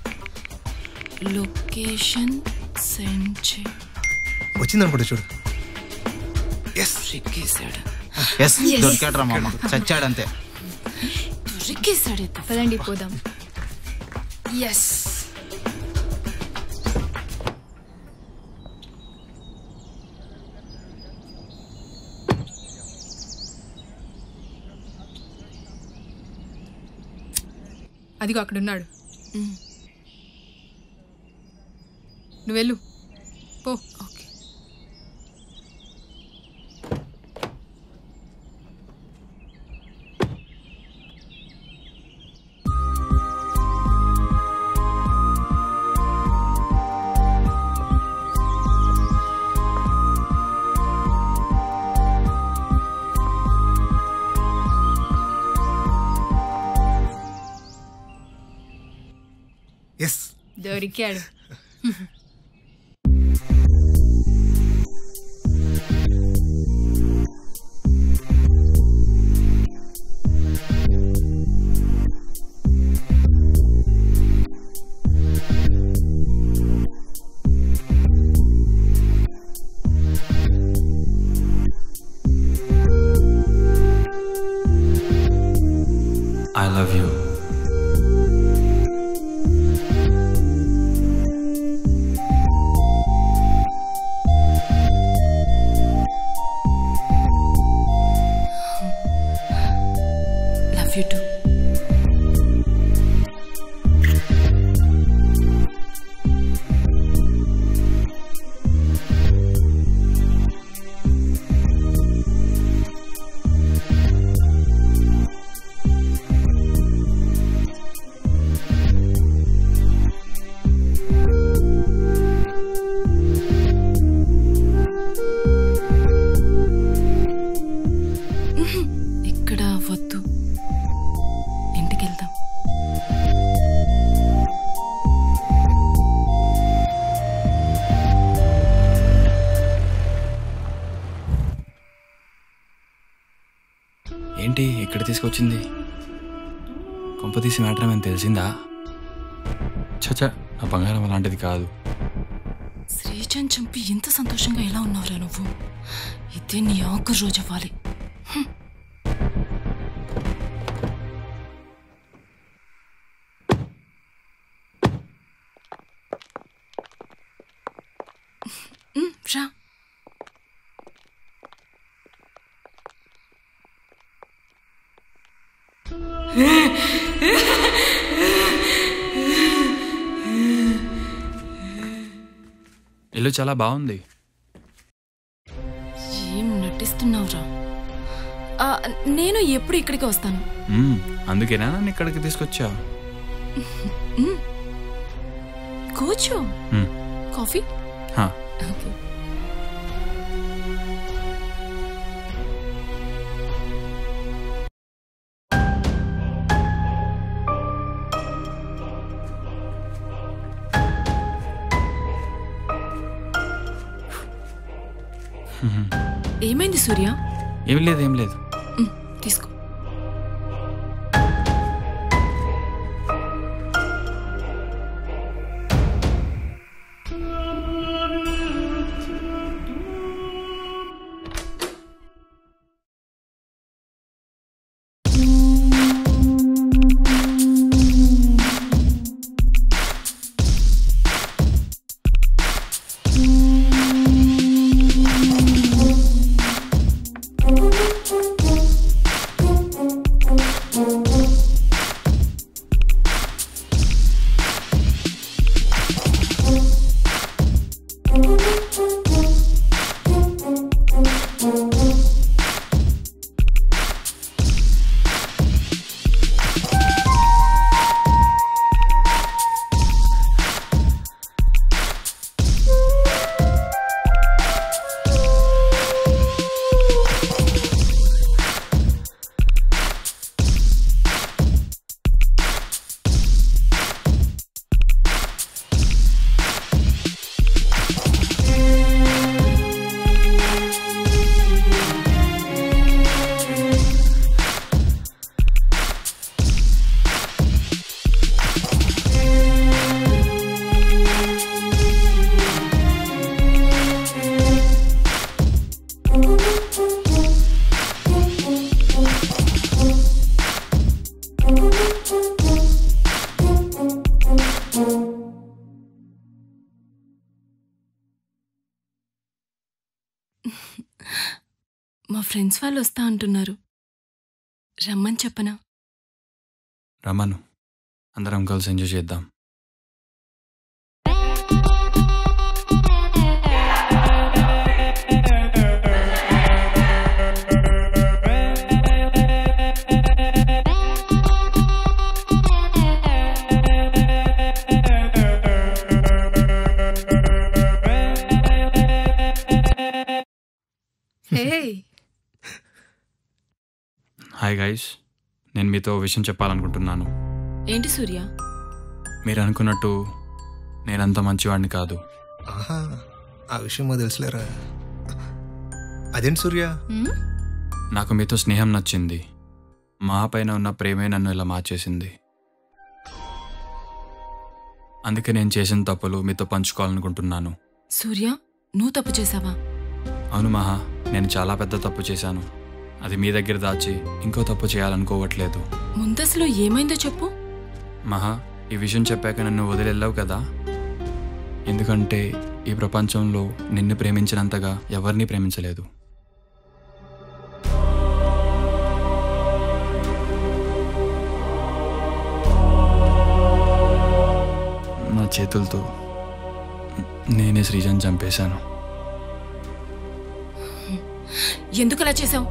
లొకేషన్ సెండ్ చేయి వచ్చింది అనుకుంటా చూడు ఎస్ దొరికేశాడు ఎస్ దొరికాడ్రా మామ చచ్చాడంతే దొరికేశాడు పదండి పోదాం ఎస్ అదిగో అక్కడున్నాడు నువ్వు వెళ్ళు పో ఓకే ఎస్ దొరికాడు I love you. Love you too ఇక్కడ వద్దు ఇంటికి వెళ్దాం ఏంటి ఇక్కడ తీసుకొచ్చింది కొంప తీసి మ్యాటర్ ఏమైనా తెలిసిందా చచ్చా నా బంగారం అలాంటిది కాదు శ్రీజన్ చంపి ఇంత సంతోషంగా ఎలా ఉన్నావురా నువ్వు ఇదే నీ ఆఖరి రోజు అవ్వాలి హ్మ్. హ్మ్, రా ఇల్లు చాలా బాగుంది ఏం నటిస్తున్నావురా ఆ, నేను ఎప్పుడు ఇక్కడికి వస్తాను మ్మ్, అందుకేనా నన్ను ఇక్కడికి తీసుకొచ్చా మ్మ్. కూర్చో మ్మ్. కాఫీ హా. ఓకే ఏమైంది సూర్య ఏం లేదు ఏం లేదు మ్మ్, తీసుకో మా ఫ్రెండ్స్ వాళ్ళు వస్తా అంటున్నారు రమ్మని చెప్పనా రమ్మను అందరం కలిసి ఎంజాయ్ చేద్దాం హే హాయ్ గైస్ నేను మీతో ఓ విషయం చెప్పాలనుకుంటున్నాను ఏంటి సూర్య మీరు అనుకున్నట్టు నేనంత మంచివాడిని కాదు ఆహా ఆ విషయం మాకు తెలుసులేరా అదేంటి సూర్య నాకు మీతో స్నేహం నచ్చింది మా పైన ఉన్న ప్రేమే నన్ను ఇలా మార్చేసింది అందుకే నేను చేసిన తప్పులు మీతో పంచుకోవాలనుకుంటున్నాను సూర్య నువ్వు తప్పు చేసావా అవును మహా నేను చాలా పెద్ద తప్పు చేశాను అది మీ దగ్గర దాచి ఇంకో తప్పు చేయాలనుకోవట్లేదు ముందసలు ఏమైందో చెప్పు మహా ఈ విషయం చెప్పాక నన్ను వదిలేళ్ళావు కదా ఎందుకంటే ఈ ప్రపంచంలో నిన్ను ప్రేమించినంతగా ఎవరిని ప్రేమించలేదు నా చేతులతో నేనే శ్రీజన్ చంపేశాను ఎందుకు అలా చేసావు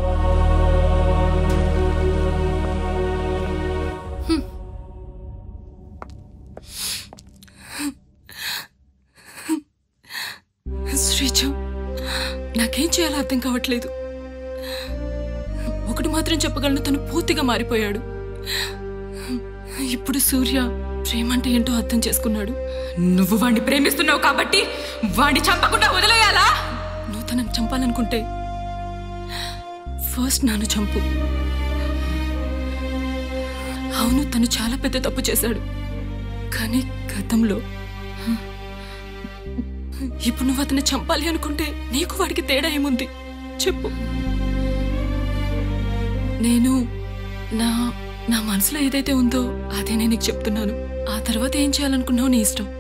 శ్రీజు నాకేం చేయాలో అర్థం కావట్లేదు ఒకటి మాత్రం చెప్పగలను తను పూర్తిగా మారిపోయాడు ఇప్పుడు సూర్య ప్రేమ అంటే ఏంటో అర్థం చేసుకున్నాడు నువ్వు వాణ్ణి ప్రేమిస్తున్నావు కాబట్టి వాణ్ణి చంపకుండా వదిలేయాలా నువ్వు తనని చంపాలనుకుంటే ఫస్ట్ నన్ను చంపు అవును తను చాలా పెద్ద తప్పు చేశాడు కానీ గతంలో ఇప్పుడు నువ్వు అతన్ని చంపాలి అనుకుంటే నీకు వాడికి తేడా ఏముంది చెప్పు నేను నా నా మనసులో ఏదైతే ఉందో అదే నేను నీకు చెప్తున్నాను ఆ తర్వాత ఏం చేయాలనుకున్నావు నీ ఇష్టం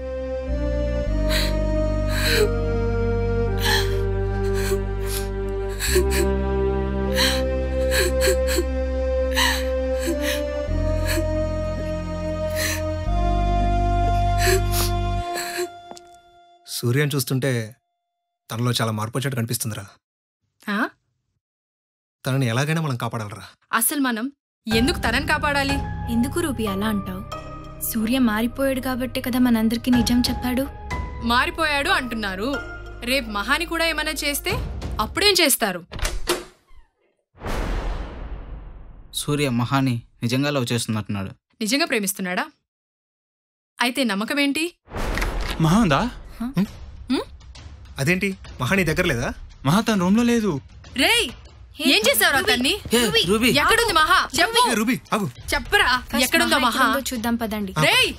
సూర్యని చూస్తుంటే తనలో చాలా మార్పు వచ్చేట్టు కనిపిస్తుందిరా ఆ? తనని ఎలాగైనా మనం కాపాడాలరా అసలు మనం ఎందుకు తనని కాపాడాలి ఎందుకు రూపి అలా అంటావు సూర్య మారిపోయాడు కాబట్టే కదా మనందరికీ నిజం చెప్పాడు మారిపోయాడు అంటున్నారు రేపు మహాని కూడా ఏమైనా చేస్తే అప్పుడేం చేస్తారు సూర్య మహాని నిజంగా లవ్ చేస్తున్నట్టున్నాడు నిజంగా ప్రేమిస్తున్నాడా అయితే నమ్మకం ఏంటి మహా ఉందా అదేంటి మహాని దగ్గర లేదా మహా తన రూమ్లో లేదు రేయ్ ఏం చేసావు అతన్ని రూబీ ఎక్కడుంది మహా చెప్పు ఏ, రూబీ ఆగు చెప్పరా First ఎక్కడుందో మహా ఎక్కడుందో చూద్దాం పదండి రేయ్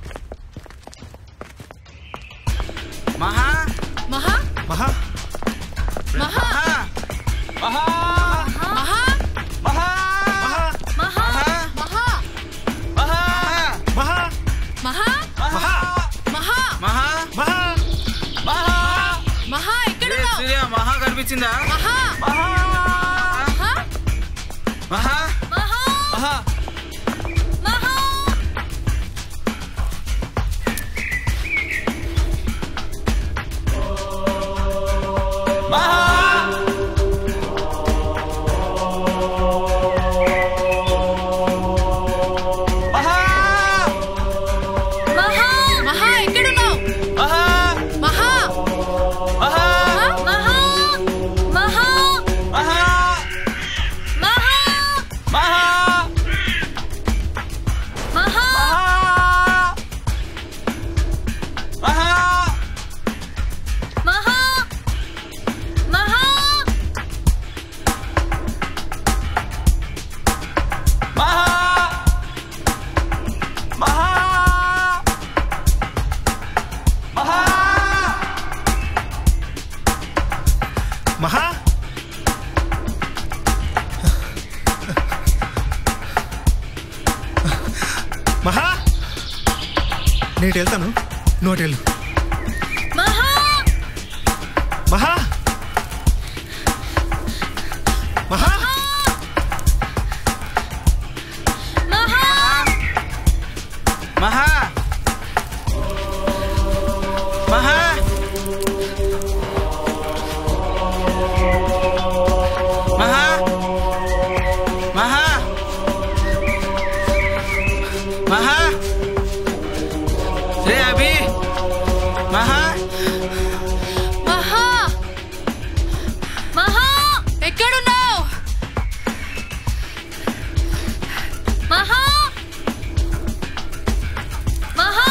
మహా మహా మహా మహా మహా మహా మహా మహా మహా మహా మహా మహా మహా మహా మహా మహా మహా ఎక్కడున్నావు సూర్య మహా కనిపించిందా మహా మహా మహా మహా మహా మహా మహా మహా ఎక్కడున్నావు మహా మహా మహా మహా మహా మహా మహా మహా మహా మహా నేను వెళ్తాను నువ్వు అటు వెళ్ళు మహా మహా మహా మహా మహా మహా మహా మహా రే అభి మహా మహా మహా ఎక్కడున్నావు మహా మహా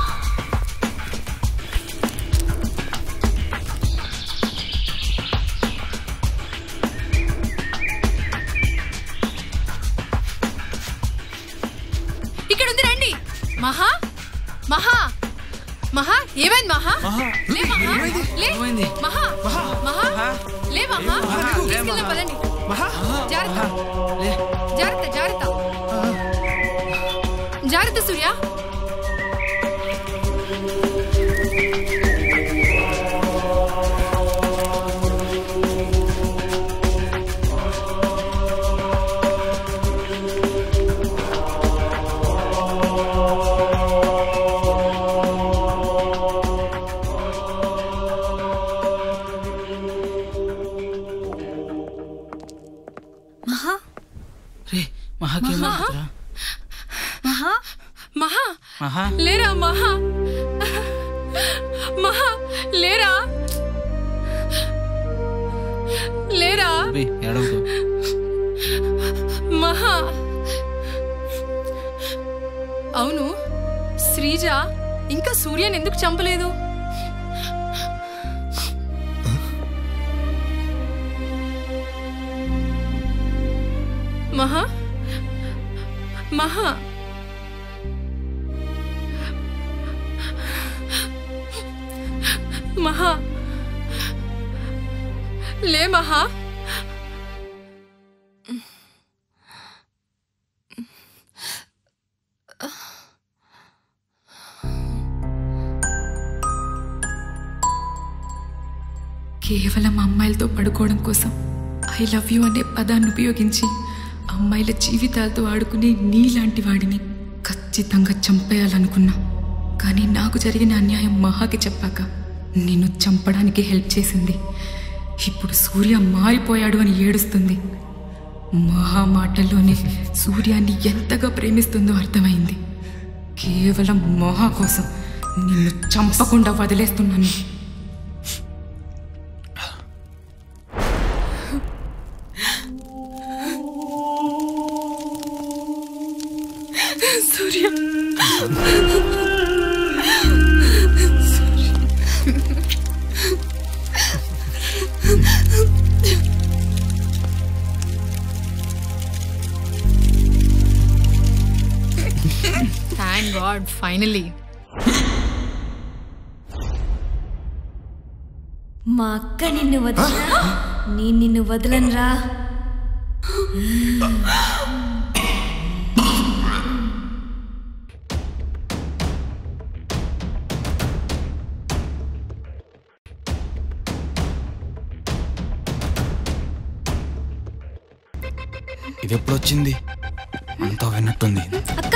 ఇక్కడ ఉంది రండి మహా మహా మహా ఏమైంది మహా లే మహా లే మహా మహా లే మహా తీసుకెళ్దాం పదండి జాగ్రత్త జాగ్రత్త జాగ్రత్త జాగ్రత్త సూర్య మహా రే మహాకేమైందిరా మహా మహా మహా లేరా మహా మహా లేరా లేరా అభి ఏడవకు మహా అవును శ్రీజ ఇంకా సూర్యని ఎందుకు చంపలేదు మహా మహా మహా లే మహా కేవలం అమ్మాయిలతో పడుకోవడం కోసం ఐ లవ్ యూ అనే పదాన్ని ఉపయోగించి అమ్మాయిల జీవితాలతో ఆడుకునే నీలాంటి వాడిని ఖచ్చితంగా చంపేయాలనుకున్నా కానీ నాకు జరిగిన అన్యాయం మహాకి చెప్పాక నిన్ను చంపడానికి హెల్ప్ చేసింది ఇప్పుడు సూర్య మారిపోయాడు అని ఏడుస్తుంది మహా మాటల్లోనే సూర్యాన్ని ఎంతగా ప్రేమిస్తుందో అర్థమైంది కేవలం మహా కోసం నిన్ను చంపకుండా వదిలేస్తున్నాను సూర్య థ్యాంక్ గాడ్ ఫైనలీ మా అక్క నిన్ను వదిలినా నేను నిన్ను వదలనురా ఇది ఎప్పుడు వచ్చింది అంతా విన్నట్టుంది అక్క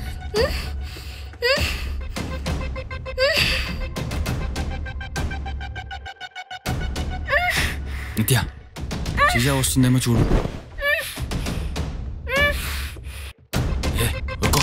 నిత్య చీజ వస్తుందేమో చూడు ఏ, రుకో.